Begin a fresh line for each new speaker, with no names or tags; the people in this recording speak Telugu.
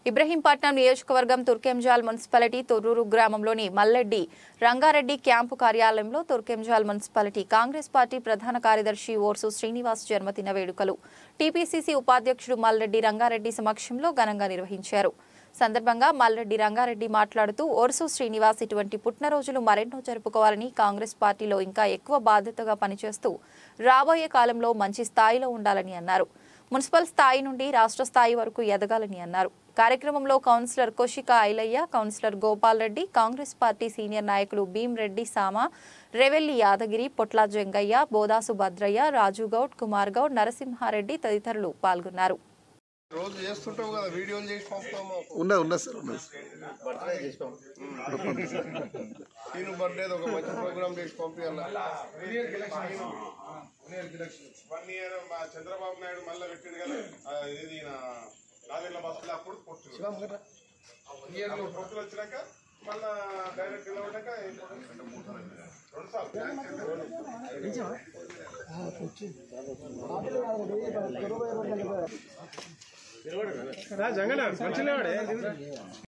ఇబ్రహీంపట్నం నియోజకవర్గం తుర్కెంజాల్ మున్సిపాలిటీ తొర్రూరు గ్రామంలోని మల్లెడ్డి రంగారెడ్డి క్యాంపు కార్యాలయంలో తుర్కెంజాల్ మున్సిపాలిటీ కాంగ్రెస్ పార్టీ ప్రధాన కార్యదర్శి ఓర్సు శ్రీనివాస్ జన్మదిన వేడుకలు టీపీసీసీ ఉపాధ్యక్షుడు మల్లెడ్డి రంగారెడ్డి సమక్షంలో ఘనంగా నిర్వహించారు సందర్భంగా మల్లెడ్డి రంగారెడ్డి మాట్లాడుతూ ఓర్సు శ్రీనివాస్ ఇటువంటి పుట్టినరోజులు మరెన్నో జరుపుకోవాలని కాంగ్రెస్ పార్టీలో ఇంకా ఎక్కువ బాధ్యతగా పనిచేస్తూ రాబోయే కాలంలో మంచి స్థాయిలో ఉండాలని అన్నారు మున్సిపల్ స్థాయి నుండి రాష్ట్ర స్థాయి వరకు ఎదగాలని అన్నారు కార్యక్రమంలో councillor Koshika Ailaiah councillor Gopal Reddy Congress party senior నాయకులు భీమ్ రెడ్డి సామ రెవెల్లి యాదగిరి పొట్ల జంగయ్య బోదాసు భద్రయ్య రాజు గౌడ్ కుమార్ గౌడ్ నరసింహారెడ్డి తదితరులు పాల్గొన్నారు
రోజు చేస్తుంటావు కదా వీడియోలు చేసి పంపుతాము
ఉన్నది ఉన్నది సార్ ఉన్నది
సీను బర్త్డే ఒక మంచి ప్రోగ్రామ్ చేసి పంపించాలి
వన్ ఇయర్ మా చంద్రబాబు నాయుడు మళ్ళీ పెట్టాడు కదా ఆ, ఇది ఈయన నాలుగేళ్ల బస్సులు అప్పుడు పొట్టులు అప్పుడు పొట్టులు వచ్చినాక మళ్ళా డైరెక్ట్ నిలబడ్డాక రెండు సార్లు